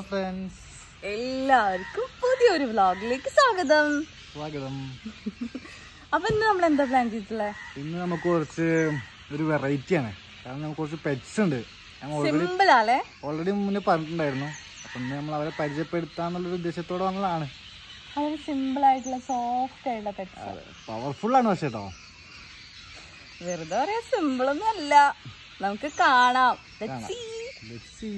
Friends എല്ലാവർക്കും പുതിയൊരു വ്ളോഗിലേക്ക് സ്വാഗതം സ്വാഗതം അപ്പൊ ഇന്ന് നമ്മൾ എന്താ പ്ലാൻ ചെയ്തിട്ടുള്ളത് ഇന്ന് നമുക്ക് കുറച്ച് ഒരു വെറൈറ്റി ആണ് കാരണം നമുക്ക് കുറച്ച് പെറ്റ്സ് ഉണ്ട് ഞാൻ ഓൾറെഡി സിമ്പിൾ ആലേ ഓൾറെഡി മുന്നേ പറഞ്ഞിട്ടുണ്ടായിരുന്നു അപ്പം ഇന്ന് നമ്മൾ അവരെ പരിചയപ്പെടുത്താന്നുള്ളൊരു ഉദ്ദേശത്തോടെ വന്നതാണ് വളരെ സിമ്പിൾ ആയിട്ടുള്ള സോഫ്റ്റ് ആയിട്ടുള്ള പെറ്റ്സ് പവർഫുൾ ആണ് പക്ഷേ കേട്ടോ വെറുതെ പറയാ സിമ്പിൾ ഒന്നും അല്ല നമുക്ക് കാണാം Let's see. Let's see.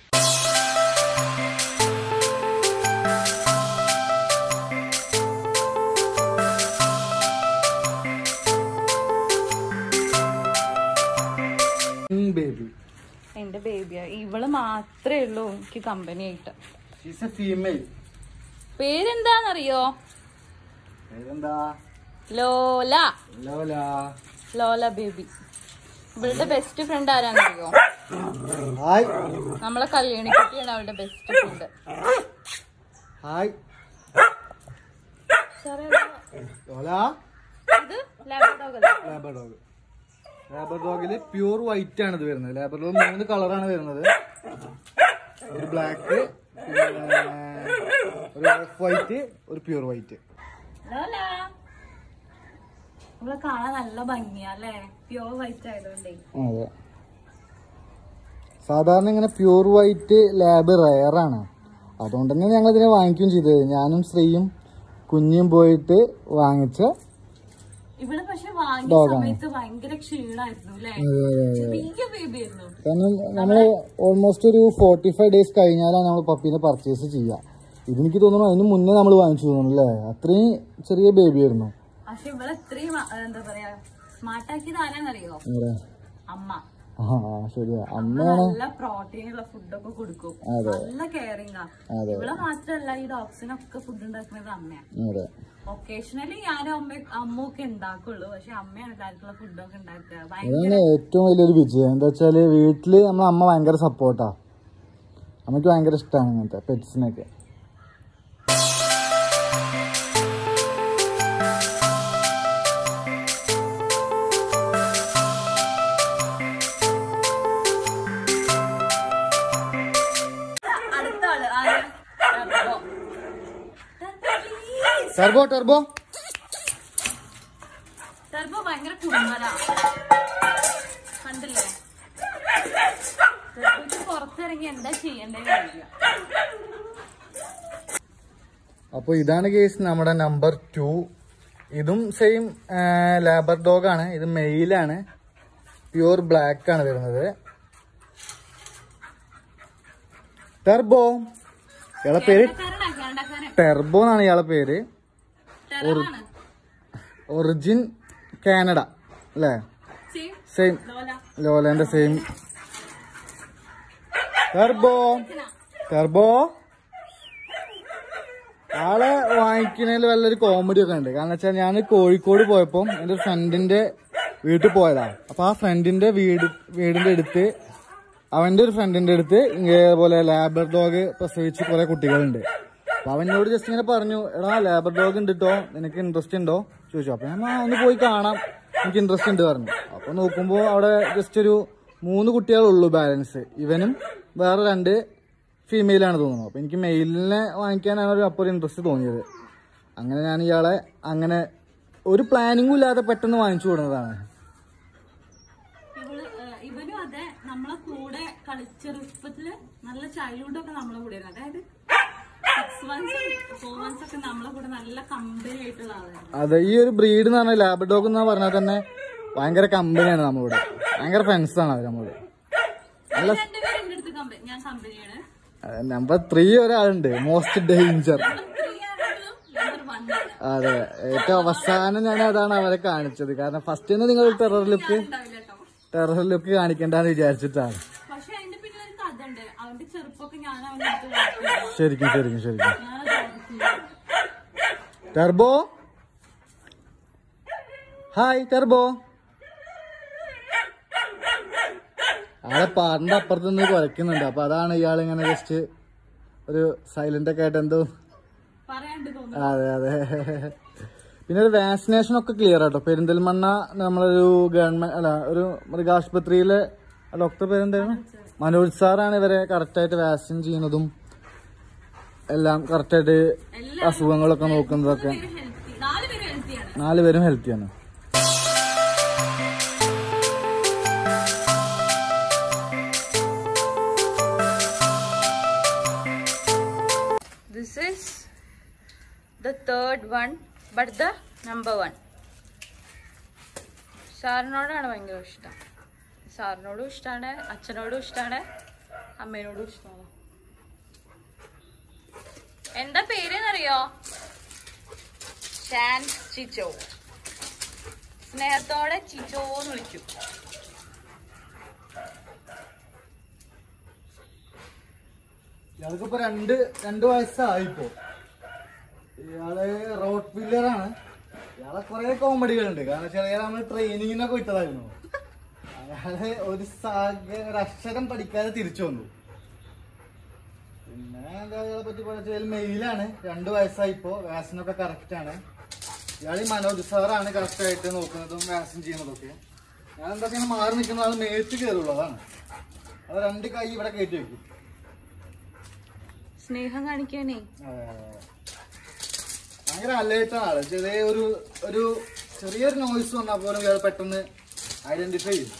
Baby എന്റെ ബേബിയാ ഇവള് മാത്രമേ ഉള്ളൂ എനിക്ക് കമ്പനി ആയിട്ട് ഷീസ് എ ഫീമെയിൽ പേരെന്താന്നറിയോ പേരെന്താ ലോല ലോല ലോല ബേബി ഇവളുടെ ബെസ്റ്റ് ഫ്രണ്ട് ആരാന്നറിയോ ഹായ് നമ്മളെ കല്യാണി കുട്ടിയാണ് അവളുടെ ബെസ്റ്റ് ഫ്രണ്ട് ഹായ് ലോല ഇത് ലാബ്രഡോഗ് അല്ലേ ലാബർ ഡോഗ് ലാബർ ഡോഗില് പ്യൂർ വൈറ്റ് ആണ് ഇത് വരുന്നത് ലാബർ ഡോഗ് മൂന്ന് കളറാണ് വരുന്നത് ഒരു ബ്ലാക്ക് ഒരു ഓഫ് വൈറ്റ് ഒരു പ്യൂർ വൈറ്റ് ലോല നമ്മളെ കാണാൻ നല്ല ഭംഗിയാ അല്ലേ പ്യോർ വൈറ്റ് ആയതുകൊണ്ടേ അതെ സാധാരണ ഇങ്ങനെ പ്യൂർ വൈറ്റ് ലാബ് റയറാണ് അതുകൊണ്ട് തന്നെ ഞങ്ങൾ ഇതിനെ വാങ്ങിക്കുകയും ചെയ്തത് ഞാനും ശ്രീയും കുഞ്ഞും പോയിട്ട് വാങ്ങിച്ച ഇവിടെ പക്ഷെ വാങ്ങിയ Dog ആണ്. സമയത്ത് ഭയങ്കര ക്ഷീണായിരുന്നു അല്ലേ ചെറിയ ബേബി ആയിരുന്നു കാരണം നമ്മൾ ഓൾമോസ്റ്റ് ഒരു ഫോർട്ടി ഫൈവ് ഡേയ്സ് കഴിഞ്ഞാലാണ് നമ്മൾ പപ്പീനെ പർച്ചേസ് ചെയ്യുക ഇതെനിക്ക് തോന്നുന്നു അതിന് മുന്നേ നമ്മൾ വാങ്ങിച്ചു തോന്നുന്നു അല്ലേ അത്രയും ചെറിയ ബേബി ആയിരുന്നു പക്ഷെ ഇവിടെ ഇത്രയും ആ, എന്താ പറയാ സ്മാർട്ട് ആക്കിയത് ആരാന്നറിയോ ആരാ? അമ്മ ആ ശരിയാ അമ്മ അമ്മയാണ് നല്ല പ്രോട്ടീൻ ഉള്ള ഫുഡൊക്കെ കൊടുക്കും അതെ. നല്ല കെയറിംഗ് ആ അതെ. ഇവിടെ മാത്രല്ല ഈ ഡോഗ്സിനൊക്കെ ഫുഡ് ഉണ്ടാക്കുന്നത് അമ്മയാണ് അതെ ഒക്കേഷണലി ഞാനും അമ്മ അമ്മൊക്കെ ഉണ്ടാക്കുള്ളൂ പക്ഷെ അമ്മയാണ് എല്ലാവർക്കുള്ള ഫുഡൊക്കെ ഉണ്ടാക്കുക ഭയങ്കര അതാണ് ഏറ്റവും വലിയൊരു വിജയം എന്താ വെച്ചാല് വീട്ടില് നമ്മളെ അമ്മ ഭയങ്കര സപ്പോർട്ടാ അമ്മയ്ക്ക് ഭയങ്കര ഇഷ്ടമാണ് ഇങ്ങനത്തെ പെറ്റ്സിനൊക്കെ അടുത്ത ആള് ആരാ? Turbo. Turbo, please. Turbo turbo turbo ഭയങ്കര കുടുംബരാ കണ്ടില്ലേ ടർബോയ്ക്ക് പുറത്തിറങ്ങി എന്താ ചെയ്യണ്ടേ അറിയില്ല അപ്പോൾ ഇതാണ് കേസ് നമ്മുടെ നമ്പർ ടു ഇതും സെയിം ലാബർ ഡോഗ് ആണ് ഇത് മെയിലാണ് പ്യൂർ ബ്ലാക്ക് ആണ് വരുന്നത് ടെർബോ ഇയാളെ പേര് കേരളക്കാരനാ കേരളക്കാരൻ ടെർബോ എന്നാണ് ഇയാളെ പേര് ടെററാണ് ഒറിജിൻ കാനഡ അല്ലേ See? സെയിം ലോല ലോലേന്റെ സെയിം ടെർബോ ടെർബോ ആളെ വാങ്ങിക്കുന്നതിൽ വല്ലൊരു കോമഡി ഒക്കെ ഉണ്ട് കാരണം വെച്ചാൽ ഞാൻ കോഴിക്കോട് പോയപ്പോൾ എൻ്റെ ഒരു ഫ്രണ്ടിന്റെ വീട്ടിൽ പോയതാ അപ്പൊ ആ ഫ്രണ്ടിന്റെ വീട് വീടിന്റെ അടുത്ത് അവന്റെ ഒരു ഫ്രണ്ടിന്റെ അടുത്ത് ഇതേപോലെ ലാബർ ഡോഗ് പ്രസവിച്ച് കുറെ കുട്ടികളുണ്ട് അപ്പൊ അവനോട് ജസ്റ്റ് ഇങ്ങനെ പറഞ്ഞു എടാ ലാബർ ഡോഗ് ഉണ്ട് കേട്ടോ നിനക്ക് ഇൻട്രസ്റ്റ് ഉണ്ടോ ചോദിച്ചു അപ്പൊ ഞാൻ "ആ, ഒന്ന് പോയി കാണാം എനിക്ക് ഇൻട്രസ്റ്റ് ഉണ്ട് പറഞ്ഞു അപ്പൊ നോക്കുമ്പോ അവിടെ ജസ്റ്റ് ഒരു മൂന്ന് കുട്ടികളുള്ളൂ ബാലൻസ് ഇവനും വേറെ രണ്ട് ഫീമെയിലാണ് തോന്നുന്നു അപ്പൊ എനിക്ക് മെയിലിനെ വാങ്ങിക്കാനാണ് ഒരു അപ്പോൾ ഒരു ഇൻട്രസ്റ്റ് തോന്നിയത് അങ്ങനെ ഞാൻ ഇയാളെ അങ്ങനെ ഒരു പ്ലാനിങ്ങും ഇല്ലാതെ പെട്ടെന്ന് വാങ്ങിച്ചു കൊടുക്കുന്നതാണ് ഇവള് ഏഹ്, ഇവനും അതെ നമ്മളെ കൂടെ കളിച്ച ചെറുപ്പത്തില് നല്ല ചൈൽഡ്ഹുഡ് ഒക്കെ നമ്മളെ കൂടെ അതായത് സിക്സ് മന്ത്സ് ഫോർ മന്ത്സ് ഒക്കെ നമ്മളെ കൂടെ നല്ല കമ്പനി ആയിട്ടുള്ള ആളാണ് അതെ ഈ ഒരു ബ്രീഡ് എന്ന് പറഞ്ഞാൽ ലാബ് ഡോഗ് എന്ന് പറഞ്ഞാൽ തന്നെ ഭയങ്കര കമ്പനിയാണ് നമ്മളിവിടെ ഭയങ്കര ഫ്രണ്ട്സ് ആണ് അവർ നമ്മളോട് നല്ല രണ്ടുപേരും എന്റെ അടുത്ത് കമ്പനി ഞാൻ കമ്പനിയാണ് നമ്പർ ത്രീ ഒരാളുണ്ട് മോസ്റ്റ് ഡേഞ്ചർ ത്രീ ആണെങ്കിലും നമ്പർ വൺ ആണ് അതെ ഏറ്റവും അവസാനം ഞാൻ അതാണ് അവരെ കാണിച്ചത് കാരണം ഫസ്റ്റ് തന്നെ നിങ്ങൾ ടെറർ ലുക്ക് ഉണ്ടാവില്ല കേട്ടോ ടെറർ ലുക്ക് കാണിക്കണ്ടെന്ന് വിചാരിച്ചിട്ടാണ് പക്ഷെ അതിന്റെ പിന്നെ ഒരു കഥ ഉണ്ട് അവന്റെ ചെറുപ്പമൊക്കെ ഞാൻ അവന്റെ അടുത്ത് വളർത്തിയതാ. ശരിക്കും ശരിക്കും ശരിക്കും ഞാനത് ഓർക്കുന്നു. ടെർബോ ഹായ് ടെർബോ ആളെ പാറിന്റെ അപ്പുറത്ത് നിന്ന് കുരയ്ക്കുന്നുണ്ട് അപ്പൊ അതാണ് ഇയാൾ ഇങ്ങനെ ജസ്റ്റ് ഒരു സൈലന്റ് ഒക്കെ ആയിട്ട് എന്തോ പറയാണ്ട് തോന്നുന്നു അതെ അതെ പിന്നെ ഒരു വാക്സിനേഷൻ ഒക്കെ ക്ലിയർ ആട്ടോ പെരിന്തൽമണ്ണ നമ്മളൊരു ഗവൺമെന്റ് അല്ല ഒരു മൃഗാശുപത്രിയിലെ ഡോക്ടർ പേരെന്തായിരുന്നു മനോജ് സാറാണ് ഇവരെ കറക്റ്റ് ആയിട്ട് വാക്സിൻ ചെയ്യുന്നതും എല്ലാം കറക്റ്റായിട്ട് എല്ലാം അസുഖങ്ങളൊക്കെ നോക്കുന്നതൊക്കെ ഹെൽത്തി നാല് പേര് ഹെൽത്തിയാണ് നാലുപേരും ഹെൽത്തിയാണ് This is the third one, but the number one. സാറിനോടാണ് ഭയങ്കര ഇഷ്ടം സാറിനോടും ഇഷ്ടമാണ് അച്ഛനോടും ഇഷ്ടമാണ് അമ്മേനോടും ഇഷ്ടമാണ് എന്താ പേരെന്നറിയോ ഷാൻ ചിച്ചോ സ്നേഹത്തോടെ ചിച്ചോ എന്ന് വിളിക്കും ഇയാൾക്കിപ്പോ രണ്ട് രണ്ട് വയസ്സായിപ്പോ ഇയാള് റോട്ട് വില്ലറാണ് ഇയാളെ കുറെ കോമഡികളുണ്ട് കാരണം വെച്ചാൽ ഇയാൾ നമ്മള് ട്രെയിനിങ്ങിനൊക്കെ വിട്ടതായിരുന്നു അയാള് ഒരു സാഗ ഒരു അക്ഷരം പഠിക്കാതെ തിരിച്ചു വന്നു പിന്നെ എന്താ ഇയാളെ പറ്റി പഠിച്ചാൽ മെയിലാണ് രണ്ട് വയസ്സായിപ്പോ വാക്സിനൊക്കെ കറക്റ്റ് ആണ് ഇയാൾ ഈ മനോജ് സാറാണ് കറക്റ്റ് ആയിട്ട് നോക്കുന്നതും വാക്സിൻ ചെയ്യുന്നതൊക്കെ ഞാൻ എന്താ ചെയ്യുന്നത് മാറി നിൽക്കുന്ന ആൾ മേത്ത് കയറുള്ളൂ അതാണ് അത് രണ്ട് കൈ ഇവിടെ കയറ്റി വെക്കും സ്നേഹം കാണിക്കാനേ ഭയങ്കര അലേർട്ടാണ് ആള് ചെറിയ ഒരു ഒരു ചെറിയൊരു നോയ്സ് വന്നാൽ പോലും ഇയാൾ പെട്ടെന്ന് ഐഡന്റിഫൈ ചെയ്യും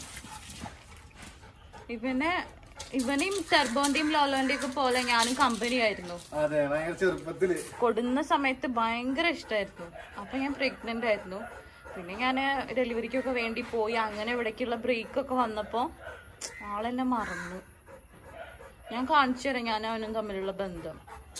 ഇവനെ ഇവനെയും ടെർബോന്റെയും ലോലോന്റെയും ഒക്കെ പോലെ ഞാനും കമ്പനി ആയിരുന്നു അതെ ഭയങ്കര ചെറുപ്പത്തില് കൊടുന്ന സമയത്ത് ഭയങ്കര ഇഷ്ടമായിരുന്നു അപ്പൊ ഞാൻ പ്രഗ്നന്റ് ആയിരുന്നു പിന്നെ ഞാൻ ഡെലിവറിക്കൊക്കെ വേണ്ടി പോയി അങ്ങനെ ഇവിടേക്കുള്ള ബ്രേക്ക് ഒക്കെ വന്നപ്പോ ആളെന്നെ മറന്നു ഞാൻ കാണിച്ചു തരാം ഞാൻ അവനും തമ്മിലുള്ള ബന്ധം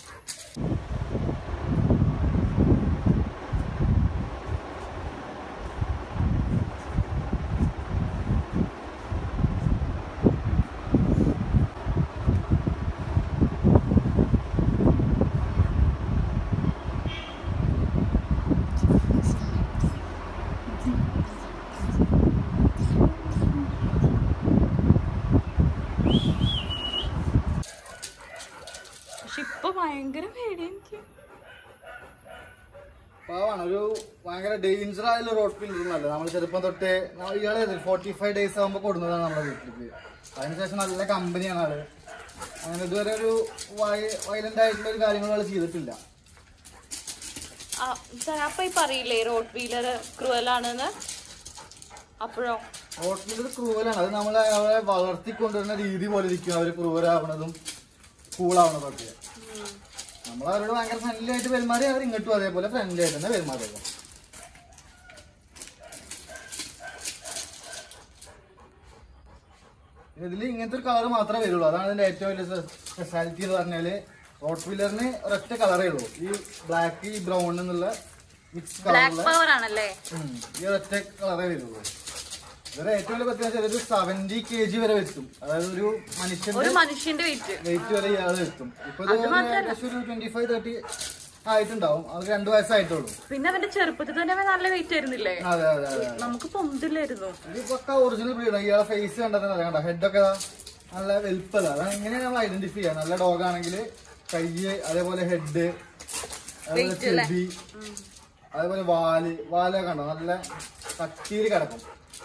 പക്ഷെ ഇപ്പൊ ഭയങ്കര പേടി എനിക്ക് പാവാണ് ഒരു ഭയങ്കര ഡേഞ്ചർ ആയുള്ള റോഡ് പില്ലൊന്നുമല്ല നമ്മൾ ചെറുപ്പം തൊട്ടേ ന- ഇയാളെ ഫോർട്ടി ഫൈവ് ഡേയ്സ് ആകുമ്പോൾ കൊടുക്കുന്നതാണ് നമ്മുടെ വീട്ടിലേക്ക് അതിനുശേഷം നല്ല കമ്പനിയാണ് ആള് അങ്ങനെ ഇതുവരെ ഒരു വയലന്റ് ആയിട്ടുള്ള ഒരു കാര്യങ്ങളും ആള് ചെയ്തിട്ടില്ല ആ, സാർ അപ്പൊ ഈ പറയില്ലേ റോഡ് വീലർ ക്രൂവലാണെന്ന് അപ്പോഴോ റോഡ് പില്ലർ ക്രൂവലാണ് അത് നമ്മൾ അവരെ വളർത്തിക്കൊണ്ടുവരുന്ന രീതി പോലെ ഇരിക്കും അവര് ക്രൂവലാവണതും കൂളാവണതൊക്കെ നമ്മൾ അവരോട് ഭയങ്കര ഫ്രണ്ട്ലി ആയിട്ട് പെരുമാറി അവർ ഇങ്ങോട്ടും അതേപോലെ ഫ്രണ്ട്ലി ആയിട്ട് തന്നെ പെരുമാറുക ഇതിൽ ഇങ്ങനത്തെ ഒരു കളർ മാത്രമേ വരുള്ളൂ അതാണ് ഇതിന്റെ ഏറ്റവും വലിയ സ്പെഷ്യാലിറ്റി എന്ന് പറഞ്ഞാല് റോട്ട് വീലറിന് ഒരൊറ്റ കളറേ ഉള്ളൂ ഈ ബ്ലാക്ക് ഈ ബ്രൗൺ എന്നുള്ള മിക്സ് ബ്ലാക്ക് കളറുള്ള പവർ ആണല്ലേ ഈ ഒരൊറ്റ കളറേ വരുള്ളൂ ഇവരെ ഏറ്റവും വലിയ പ്രത്യേകത ഒരു സെവന്റി കെ ജി വരെ എത്തും അതായത് ഒരു മനുഷ്യന്റെ ഒരു മനുഷ്യന്റെ വെയിറ്റ് വെയിറ്റ് വരെ ഇയാൾ എത്തും ഇപ്പൊ ഇത് ഒരു ഏകദേശം ഒരു ട്വന്റി ഫൈവ് തേർട്ടി ആയിട്ടുണ്ടാവും അത് രണ്ടു വയസ്സായിട്ടുള്ളൂ പിന്നെ അവന്റെ ചെറുപ്പത്തിൽ തന്നെ അവൻ നല്ല വെയിറ്റ് ആയിരുന്നില്ലേ അതെ അതെ അതെ നമുക്ക് പൊന്തില്ലായിരുന്നു ഇത് പക്ക ഒറിജിനൽ ബ്രീഡ് ഇയാളെ ഫേസ് കണ്ടാൽ തന്നെ അറിയാം ഹെഡൊക്കെ നല്ല വെൽപ്പല്ല അതാണ് എങ്ങനെയാണ് നമ്മൾ ഐഡന്റിഫൈ ചെയ്യുക നല്ല ഡോഗ് ആണെങ്കിൽ കൈ അതേപോലെ ഹെഡ് അതേപോലെ ചെവി അതേപോലെ വാല് വാലൊക്കെ കണ്ടോ നല്ല കട്ടിയിൽ കിടക്കും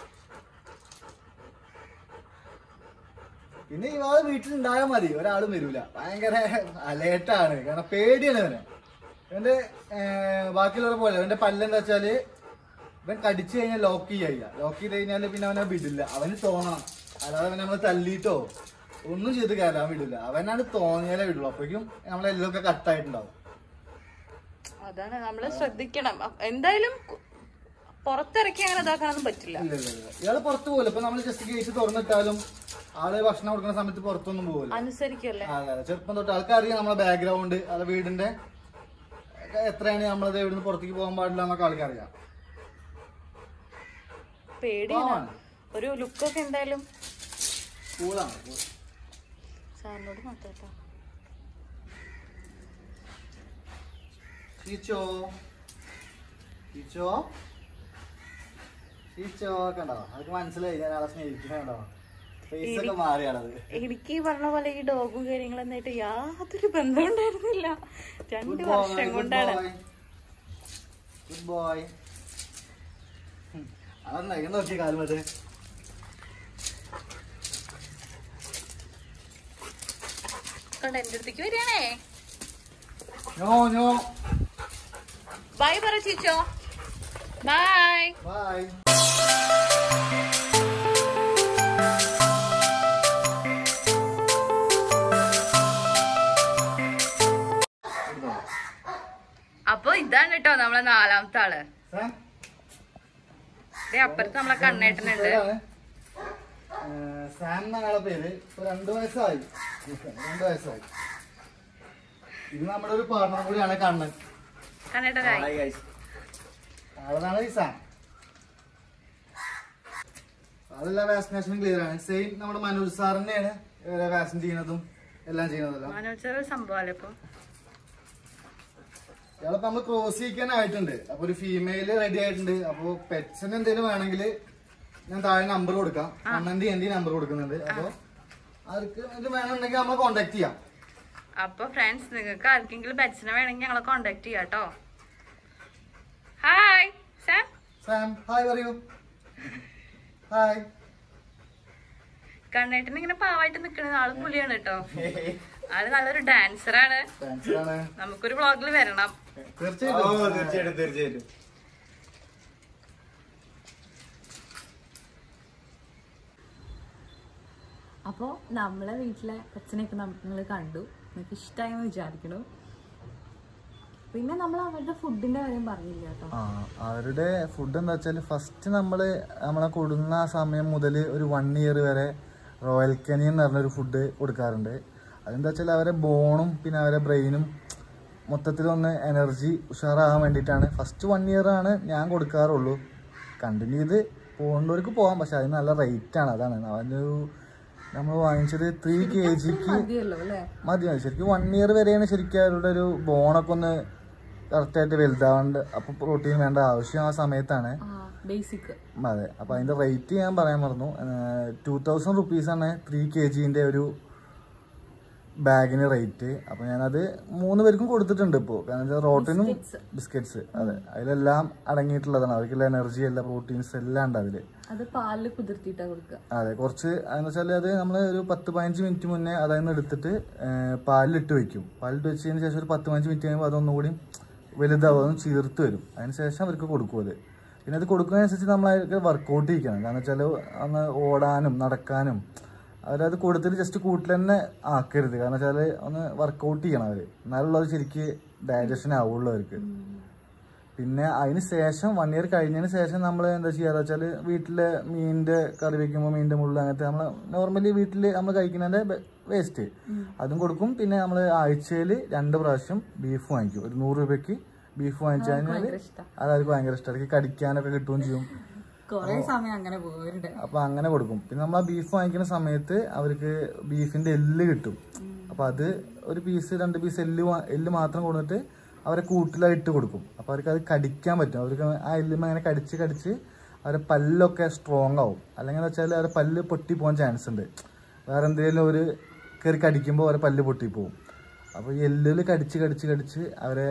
പിന്നെ ഇവാള് വീട്ടിലുണ്ടായാൽ മതി ഒരാളും വരൂല ഭയങ്കര അലേർട്ടാണ് കാരണം പേടിയാണ് ഇവനെ ഇവന്റെ ഏർ, ബാക്കിയുള്ളവരെ പോലെ ഇവന്റെ പല്ലെന്താ വെച്ചാല് ഇവൻ കടിച്ചു കഴിഞ്ഞാൽ ലോക്ക് ചെയ്യുക ലോക്ക് ചെയ്ത് കഴിഞ്ഞാൽ പിന്നെ അവനെ വിടില്ല അവന് തോന്നണം അല്ലാതെ അവനെ നമ്മൾ തല്ലിയിട്ടോ ഒന്നും ചെയ്ത് കയറാൻ വിടില്ല അവനാണ് തോന്നിയാലേ വിടുള്ളൂ അപ്പോഴേക്കും നമ്മളെല്ലാം ഒക്കെ കട്ടായിട്ടുണ്ടാവും അതാണ് നമ്മള് ശ്രദ്ധിക്കണം അ- എന്തായാലും കു- പുറത്തിറക്കി അങ്ങനെ ഇതാക്കാനൊന്നും പറ്റില്ല ഇല്ല ഇല്ല ഇല്ല ഇയാള് പുറത്ത് പോകില്ല ഇപ്പൊ നമ്മൾ ജസ്റ്റ് ഗേറ്റ് തുറന്നിട്ടാലും ആള് ഭക്ഷണം കൊടുക്കുന്ന സമയത്ത് പുറത്തൊന്നും പോകില്ല അനുസരിക്കല്ലേ അതെ അതെ ചെറുപ്പം തൊട്ട് ആൾക്കറിയാം നമ്മളെ ബാക്ക്ഗ്രൗണ്ട് അത് വീടിന്റെ ഒക്കെ എത്രയാണ് നമ്മളത് ഇവിടുന്ന് പുറത്തേക്ക് പോകാൻ പാടില്ല എന്നൊക്കെ ആൾക്കറിയാം പേടിയാണ് പാവാണ്. ഒരു ലുക്കൊക്കെ എന്തായാലും കൂളാണ് സാറിനോട് മാത്രട്ടോ ചീച്ചോ ചീച്ചോ ചീച്ചോ കണ്ടോ അതൊക്കെ മനസ്സിലായി ഞാൻ ആളെ സ്നേഹിക്കണോ ഫേസ് ഒക്കെ മാറിയാണത് എനിക്ക് ഈ പറഞ്ഞ പോലെ ഈ ഡോഗും കാര്യങ്ങളൊന്നായിട്ട് യാതൊരു ബന്ധം ഉണ്ടായിരുന്നില്ല രണ്ട് വർഷം കൊണ്ടാണ് ഗുഡ് ബോയ് അതെന്നാ നോക്കിയ കാലം അത് കണ്ട എന്റെ അടുത്തേക്ക് വരികയാണേ നോ നോ ബൈ പറ ചീച്ചോ ബൈ ബൈ അപ്പൊ ഇതാണ് കേട്ടോ നമ്മളെ നാലാമത്തെ ആള് സാം ദേ അപ്പുറത്ത് നമ്മളെ കണ്ണേട്ടനുണ്ട് പേരാണ്. ഏഹ് സാം എന്നാണ് പേര് ഇപ്പൊ രണ്ടു വയസ്സായി രണ്ടു വയസ്സായി ഇത് നമ്മുടെ ഒരു പാർട്ണർ കൂടിയാണ് കണ്ണൻ കണ്ണേട്ടനായി അതാണ് ഈ സാം അതെല്ലാം വാക്സിനേഷൻ ക്ലിയർ ആണ് സെയിം നമ്മുടെ മനോജ് സാറിന്റെയാണ് വാക്സിൻ ചെയ്യുന്നതും എല്ലാം ചെയ്യുന്നതെല്ലാം മനോജ് സംഭവല്ലേ ഇപ്പൊ ഇയാളിപ്പോ നമ്മള് ക്രോസ് ചെയ്യിക്കാനായിട്ടുണ്ട് അപ്പൊ ഒരു ഫീമെയില് റെഡി ആയിട്ടുണ്ട് അപ്പൊ പെറ്റ്സിന് എന്തെങ്കിലും വേണമെങ്കിൽ ഞാൻ താഴെ നമ്പർ കൊടുക്കാം കണ്ണന്റെ എന്റെ നമ്പർ കൊടുക്കുന്നുണ്ട് അപ്പൊ അവർക്ക് ഇത് വേണമെന്നുണ്ടെങ്കിൽ നമ്മൾ കോണ്ടാക്ട് ചെയ്യാം അപ്പൊ ഫ്രണ്ട്സ് നിങ്ങൾക്ക് ആർക്കെങ്കിലും ബെറ്റ്സിനെ വേണമെങ്കിൽ ഞങ്ങളെ കോണ്ടാക്ട് ചെയ്യാം കേട്ടോ ഹായ് സാം സാം ഹായ് പറയൂ ഹായ് കണ്ണേട്ടൻ ഇങ്ങനെ പാവായിട്ട് നിക്കണത് ആള് പുലിയാണ് കേട്ടോ ആള് നല്ലൊരു ഡാൻസറാണ് താങ്ക്സ് ആണ് നമുക്കൊരു വ്ളോഗിൽ വരണം തീർച്ചയായിട്ടും തീർച്ചയായിട്ടും തീർച്ചയായിട്ടും അപ്പോൾ നമ്മളെ വീട്ടിലെ കൊച്ചിനെയൊക്കെ നിങ്ങൾ കണ്ടു നിങ്ങൾക്ക് ഇഷ്ടമായെന്ന് വിചാരിക്കണു പിന്നെ നമ്മൾ അവരുടെ ഫുഡിന്റെ കാര്യം പറഞ്ഞില്ല കേട്ടോ ആ അവരുടെ ഫുഡ് എന്താ വെച്ചാൽ ഫസ്റ്റ് നമ്മൾ നമ്മളെ കൊടുന്ന ആ സമയം മുതൽ ഒരു വൺ ഇയർ വരെ റോയൽ കനി എന്ന് പറഞ്ഞൊരു ഫുഡ് കൊടുക്കാറുണ്ട് അതെന്താ വെച്ചാൽ അവരെ ബോണും പിന്നെ അവരെ ബ്രെയിനും മൊത്തത്തിലൊന്ന് എനർജി ഉഷാറാകാൻ വേണ്ടിയിട്ടാണ് ഫസ്റ്റ് വൺ ഇയർ ആണ് ഞാൻ കൊടുക്കാറുള്ളൂ കണ്ടിന്യൂ ചെയ്ത് പോകേണ്ടവർക്ക് പോകാം പക്ഷെ അതിന് നല്ല റേറ്റ് ആണ് അതാണ് അവനൊരു നമ്മൾ വാങ്ങിച്ചത് ത്രീ കെ ജിക്ക് മതിയല്ലോ അല്ലേ മതി മതി ശരിക്കും വൺ ഇയർ വരെയാണ് ശരിക്കും അവരുടെ ഒരു ബോണൊക്കെ ഒന്ന് കറക്റ്റായിട്ട് വലുതാവാണ്ട് അപ്പൊ പ്രോട്ടീൻ വേണ്ട ആവശ്യം ആ സമയത്താണ് ബേസിക് അതെ അപ്പൊ അതിന്റെ റേറ്റ് ഞാൻ പറയാൻ മറന്നു ടൂ തൗസൻഡ് റുപ്പീസാണ് ത്രീ കെ ജിന്റെ ഒരു ബാഗിന് റേറ്റ് അപ്പൊ ഞാനത് മൂന്ന് പേർക്കും കൊടുത്തിട്ടുണ്ട് ഇപ്പോൾ കാരണം റോട്ടിനും ബിസ്ക്കറ്റ്സ് അതെ അതിലെല്ലാം അടങ്ങിയിട്ടുള്ളതാണ് അവർക്കുള്ള എനർജി എല്ലാ പ്രോട്ടീൻസ് എല്ലാം ഉണ്ട് അതില് അത് പാലിൽ കുതിർത്തിട്ടാ കൊടുക്കുക അതെ കുറച്ച് എന്ന് വെച്ചാൽ അത് നമ്മൾ ഒരു പത്ത് പതിനഞ്ച് മിനിറ്റ് മുന്നേ അതിൽ നിന്ന് എടുത്തിട്ട് ഏഹ്, പാലിലിട്ട് വെക്കും പാലിട്ട് വെച്ചതിന് ശേഷം ഒരു പത്ത് പതിനഞ്ച് മിനിറ്റ് കഴിയുമ്പോൾ അതൊന്നുകൂടി വലുതാവും അതൊന്ന് ചീർത്ത് വരും അതിന് ശേഷം അവർക്ക് കൊടുക്കും അത് പിന്നെ അത് കൊടുക്കുന്നതനുസരിച്ച് നമ്മൾ അവർക്ക് വർക്കൗട്ട് ചെയ്യിക്കണം കാരണം വെച്ചാൽ ഒന്ന് ഓടാനും നടക്കാനും അവരത് കൊടുത്തിട്ട് ജസ്റ്റ് കൂട്ടിൽ തന്നെ ആക്കരുത് കാരണം വെച്ചാൽ ഒന്ന് വർക്കൗട്ട് ചെയ്യണം അവർ എന്നാലുള്ളത് ശരിക്ക് ഡൈജഷൻ ആവുള്ളൂ അവർക്ക് പിന്നെ അതിന് ശേഷം വൺ ഇയർ കഴിഞ്ഞതിന് ശേഷം നമ്മൾ എന്താ ചെയ്യാന്ന് വെച്ചാൽ വീട്ടിലെ മീനിന്റെ കറി വെക്കുമ്പോൾ മീനിന്റെ മുള്ള അങ്ങനത്തെ നമ്മൾ നോർമലി വീട്ടിൽ നമ്മൾ കഴിക്കുന്നതിന്റെ വേസ്റ്റ് അതും കൊടുക്കും പിന്നെ നമ്മൾ ആഴ്ചയിൽ രണ്ട് പ്രാവശ്യം ബീഫ് വാങ്ങിക്കും ഒരു നൂറ് രൂപയ്ക്ക് ബീഫ് വാങ്ങിച്ചു കഴിഞ്ഞാൽ അത് അവർക്ക് ഭയങ്കര ഇഷ്ടമാണ് കടിക്കാനൊക്കെ കിട്ടുകയും ചെയ്യും കൊറേ സമയം അങ്ങനെ പോയിട്ടുണ്ട് അപ്പൊ അങ്ങനെ കൊടുക്കും പിന്നെ നമ്മൾ ആ ബീഫ് വാങ്ങിക്കുന്ന സമയത്ത് അവർക്ക് ബീഫിന്റെ എല്ല് കിട്ടും അപ്പൊ അത് ഒരു പീസ് രണ്ട് പീസ് എല്ല് വാ- എല്ല് മാത്രം കൊടുത്തിട്ട് അവരെ കൂട്ടിലായിട്ട് കൊടുക്കും അപ്പൊ അവർക്ക് അത് കടിക്കാൻ പറ്റും അവർക്ക് ആ എല്ലുമ്മ അങ്ങനെ കടിച്ച് കടിച്ച് അവരെ പല്ലൊക്കെ സ്ട്രോങ് ആവും അല്ലെങ്കിൽ എന്ന് വെച്ചാൽ അവരെ പല്ല് പൊട്ടി പോകാൻ ചാൻസ് ഉണ്ട് വേറെ എന്തെങ്കിലും ഒരു കയറി കടിക്കുമ്പോൾ അവരെ പല്ല് പൊട്ടി പോകും അപ്പോൾ ഈ എല്ലിൽ കടിച്ച് കടിച്ച് കടിച്ച് അവരെ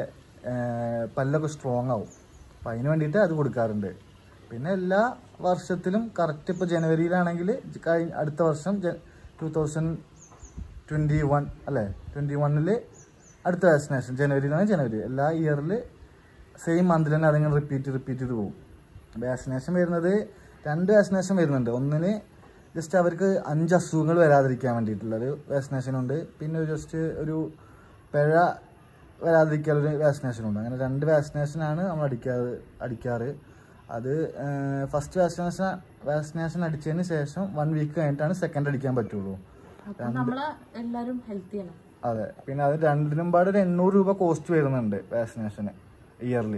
ഏർ, പല്ലൊക്കെ സ്ട്രോങ് ആവും അപ്പം അതിന് വേണ്ടിയിട്ട് അത് കൊടുക്കാറുണ്ട് പിന്നെ എല്ലാ വർഷത്തിലും കറക്റ്റ് ഇപ്പോൾ ജനുവരിയിലാണെങ്കിൽ കഴിഞ്ഞ അടുത്ത വർഷം ടു തൗസൻഡ് ട്വൻറ്റി വൺ അല്ലേ ട്വൻറ്റി വണ്ണിൽ അടുത്ത വാക്സിനേഷൻ ജനുവരിയിലാണ് ജനുവരി എല്ലാ ഇയറിൽ സെയിം മന്തിൽ തന്നെ അതിങ്ങനെ റിപ്പീറ്റ് റിപ്പീറ്റ് ചെയ്ത് പോകും വാക്സിനേഷൻ വരുന്നത് രണ്ട് വാക്സിനേഷൻ വരുന്നുണ്ട് ഒന്നിന് ജസ്റ്റ് അവർക്ക് അഞ്ച് അസുഖങ്ങൾ വരാതിരിക്കാൻ വേണ്ടിയിട്ടുള്ളൊരു വാക്സിനേഷൻ ഉണ്ട് പിന്നെ ഒരു ജസ്റ്റ് ഒരു പിഴ വരാതിരിക്കാനൊരു വാക്സിനേഷൻ ഉണ്ട് അങ്ങനെ രണ്ട് വാക്സിനേഷനാണ് നമ്മൾ അടിക്കാറ് അടിക്കാറ് അത് ഫസ്റ്റ് വാക്സിനേഷൻ വാക്സിനേഷൻ അടിച്ചതിന് ശേഷം വൺ വീക്ക് കഴിഞ്ഞിട്ടാണ് സെക്കൻഡ് അടിക്കാൻ പറ്റുള്ളൂ അപ്പൊ നമ്മള് എല്ലാരും ഹെൽത്തിയാണ് അതെ പിന്നെ അത് രണ്ടിനും പാടെ ഒരു എണ്ണൂറ് രൂപ കോസ്റ്റ് വരുന്നുണ്ട് വാക്സിനേഷന് ഇയർലി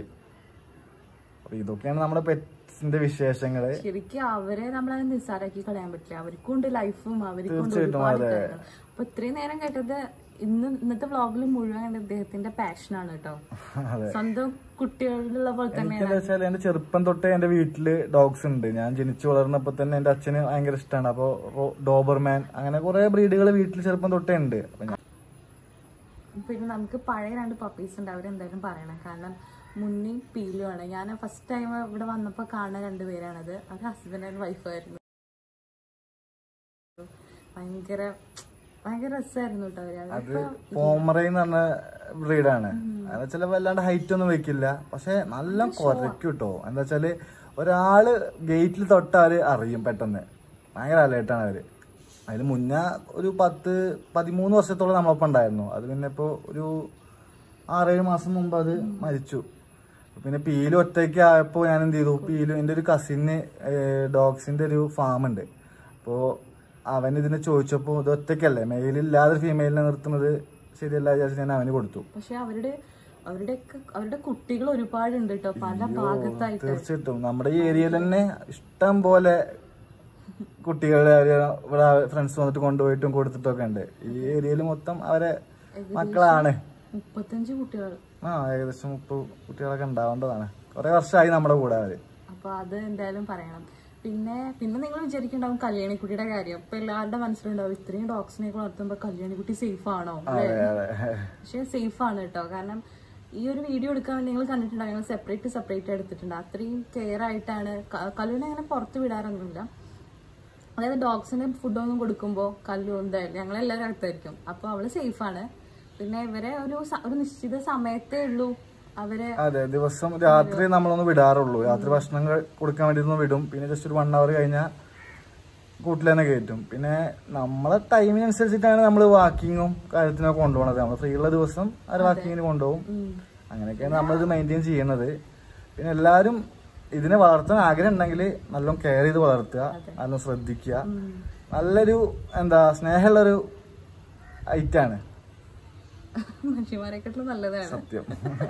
അപ്പൊ ഇതൊക്കെയാണ് നമ്മുടെ പെറ്റ്സിന്റെ വിശേഷങ്ങള് ശരിക്കും അവരെ നമ്മളത് നിസ്സാരാക്കി കളയാൻ പറ്റില്ല അവർക്കും ഉണ്ട് ലൈഫും അവർക്കും ഉണ്ട് തീർച്ചയായിട്ടും, ഒരുപാട് അതെ. കാര്യങ്ങൾ. അപ്പൊ ഇത്രയും നേരം കേട്ടത് ഇന്ന് ഇന്നത്തെ വ്ളോഗിൽ മുഴുവൻ കണ്ട ഇദ്ദേഹത്തിന്റെ പാഷനാണ് കേട്ടോ അതെ സ്വന്തം കുട്ടികളിലുള്ള പോലെ എനിക്ക് തന്നെയാണ് എന്താ വെച്ചാൽ എന്റെ ചെറുപ്പം തൊട്ടേ എന്റെ വീട്ടില് ഡോഗ്സ് ഉണ്ട് ഞാൻ ജനിച്ചു വളർന്നപ്പോ തന്നെ എന്റെ അച്ഛന് ഭയങ്കര ഇഷ്ടമാണ് അപ്പൊ ഡോബർമാൻ അങ്ങനെ കുറെ ബ്രീഡുകൾ വീട്ടിൽ ചെറുപ്പം തൊട്ടേ ഉണ്ട് അപ്പൊ ഞാൻ പിന്നെ നമുക്ക് പഴയ രണ്ട് പപ്പീസ് ഉണ്ട് അവരെന്തായാലും പറയണം കാരണം മുന്നി പീലുമാണ് ഞാൻ ഫസ്റ്റ് ടൈം ഇവിടെ വന്നപ്പോൾ കാണുന്ന രണ്ടുപേരാണത് അവർ ഹസ്ബൻഡ് ആൻഡ് വൈഫായിരുന്നു ഭയങ്കര ഭയങ്കര രസമായിരുന്നു കേട്ടോ അവര് അത് പോമറൈ എന്ന് പറഞ്ഞ ബ്രീഡാണ് എന്ന് വെച്ചാൽ വല്ലാണ്ട് ഹൈറ്റ് ഒന്നും വെക്കില്ല പക്ഷെ നല്ല കുറയ്ക്കും കേട്ടോ എന്താ വെച്ചാല് ഒരാള് ഗേറ്റിൽ തൊട്ടാല് അറിയും പെട്ടെന്ന് ഭയങ്കര അലേർട്ടാണ് അവര് അതിന് മുന്നേ ഒരു പത്ത് പതിമൂന്ന് വർഷത്തോളം നമ്മളൊപ്പം ഉണ്ടായിരുന്നു അത് പിന്നെ ഇപ്പോ ഒരു ആറേഴ് മാസം മുമ്പ് അത് മരിച്ചു പിന്നെ പീല് ഒറ്റയ്ക്ക് ആയപ്പോ ഞാൻ എന്ത് ചെയ്തു പീല് എന്റെ ഒരു കസിന് ഡോഗ്സിന്റെ ഒരു ഫാം ഉണ്ട് അപ്പോ അവൻ ഇതിനെ ചോദിച്ചപ്പോ ഇത് ഒറ്റയ്ക്കല്ലേ മെയിലില്ലാതെ ഫീമെയിലിനെ നിർത്തുന്നത് ശരിയല്ല വിചാരിച്ച് ഞാൻ അവന് കൊടുത്തു പക്ഷെ അവരുടെ അവരുടെ അവരുടെ കുട്ടികൾ ഒരുപാടുണ്ട് കേട്ടോ പല ഭാഗത്തായിട്ട് തീർച്ചയായിട്ടും നമ്മുടെ ഈ ഏരിയയിൽ തന്നെ ഇഷ്ടം പോലെ കുട്ടികളെ അവര് ഇവിടെ ഫ്രണ്ട്സ് വന്നിട്ട് കൊണ്ടുപോയിട്ടും കൊടുത്തിട്ടൊക്കെ ഉണ്ട് ഈ ഏരിയയിൽ മൊത്തം അവരെ മക്കളാണ് മുപ്പത്തഞ്ച് കുട്ടികൾ ആ ഏകദേശം മുപ്പത് കുട്ടികളൊക്കെ ഉണ്ടാവേണ്ടതാണ് കുറെ വർഷമായി നമ്മുടെ കൂടെ അവര് അപ്പൊ അത് എന്തായാലും പറയണം പിന്നെ പിന്നെ നിങ്ങൾ വിചാരിക്കുന്നുണ്ടാവും കല്യാണിക്കുട്ടിയുടെ കാര്യം ഇപ്പൊ എല്ലാവരുടെ മനസ്സിലുണ്ടാവും ഇത്രയും ഡോഗ്സിനെ വളർത്തുമ്പോ കല്യാണിക്കുട്ടി സേഫ് ആണോ അതെ അതെ പക്ഷെ സേഫ് ആണ് കേട്ടോ കാരണം ഈ ഒരു വീഡിയോ എടുക്കാൻ വേണ്ടി നിങ്ങൾ കണ്ടിട്ടുണ്ടാവും ഞങ്ങൾ സെപ്പറേറ്റ് സെപ്പറേറ്റ് എടുത്തിട്ടുണ്ട് അത്രയും കെയർ ആയിട്ടാണ് ക- കല്ലുവിനെ അങ്ങനെ പുറത്ത് വിടാറൊന്നുമില്ല അതായത് ഡോഗ്സിന് ഫുഡൊന്നും കൊടുക്കുമ്പോൾ കല്ലു എന്തായാലും ഞങ്ങളെല്ലാവരും അടുത്തായിരിക്കും അപ്പോൾ അവള് സേഫ് ആണ് പിന്നെ ഇവരെ ഒരു സ- ഒരു നിശ്ചിത സമയത്തേ ഉള്ളൂ അവരെ അതെ ദിവസം രാത്രി നമ്മളൊന്ന് വിടാറുള്ളൂ രാത്രി ഭക്ഷണം ക- കൊടുക്കാൻ വേണ്ടി ഒന്ന് വിടും പിന്നെ ജസ്റ്റ് ഒരു വൺ അവർ കഴിഞ്ഞാൽ കൂട്ടിൽ തന്നെ കയറ്റും പിന്നെ നമ്മളെ ടൈമിനനുസരിച്ചിട്ടാണ് നമ്മൾ വാക്കിങ്ങും കാര്യത്തിനൊക്കെ കൊണ്ടുപോകണത് നമ്മൾ ഫ്രീ ഉള്ള ദിവസം അവർ വാക്കിങ്ങിന് കൊണ്ടുപോകും ഉം, അങ്ങനെയൊക്കെയാണ് നമ്മളിത് മെയിൻറ്റെയിൻ ചെയ്യുന്നത് പിന്നെ എല്ലാവരും ഇതിനെ വളർത്താൻ ആഗ്രഹം ഉണ്ടെങ്കിൽ നല്ലോണം കെയർ ചെയ്ത് വളർത്തുക നല്ലോണം ശ്രദ്ധിക്കുക ഉം. നല്ലൊരു എന്താ സ്നേഹമുള്ളൊരു ഐറ്റാണ് മനുഷ്യന്മാരെക്കാട്ടിലും നല്ലതാണ് സത്യം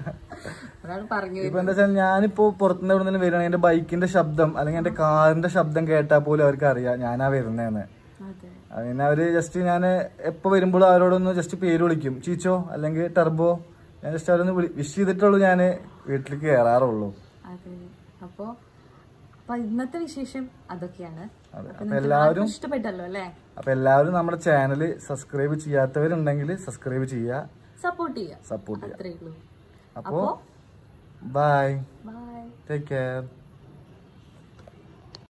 ഒരാൾ പറഞ്ഞു ഇപ്പൊ എന്താ വെച്ചാൽ ഞാനിപ്പോ പുറത്തുനിന്ന് എവിടെ നിന്ന് വരികയാണെങ്കിൽ എന്റെ ബൈക്കിന്റെ ശബ്ദം അല്ലെങ്കിൽ എന്റെ കാറിന്റെ ശബ്ദം കേട്ടാൽ പോലും അവർക്ക് അറിയാം ഞാനാ വരുന്നതെന്ന് അതെ അതിന് അവര് ജസ്റ്റ് ഞാൻ എപ്പോ വരുമ്പോഴും അവരോടൊന്ന് ജസ്റ്റ് പേര് വിളിക്കും ചീച്ചോ അല്ലെങ്കിൽ ടെർബോ ഞാൻ ജസ്റ്റ് അവരൊന്ന് വിഷ് ചെയ്തിട്ടുള്ളൂ ഞാൻ വീട്ടിലേക്ക് കയറാറുള്ളൂ അതെ അപ്പോ അപ്പൊ ഇന്നത്തെ വിശേഷം അതൊക്കെയാണ് അതെ അപ്പൊ അപ്പൊ നിങ്ങൾക്ക് എല്ലാവരും എല്ലാവർക്കും ഇഷ്ടപ്പെട്ടല്ലോ അല്ലേ അപ്പൊ എല്ലാവരും നമ്മുടെ ചാനൽ സബ്സ്ക്രൈബ് ചെയ്യാത്തവരുണ്ടെങ്കിൽ സബ്സ്ക്രൈബ് ചെയ്യുക സപ്പോർട്ട് ചെയ്യാം സപ്പോർട്ട് ചെയ്യുക അത്രേ ഉള്ളൂ അപ്പോ ബൈ ബൈ ടേക്ക് കെയർ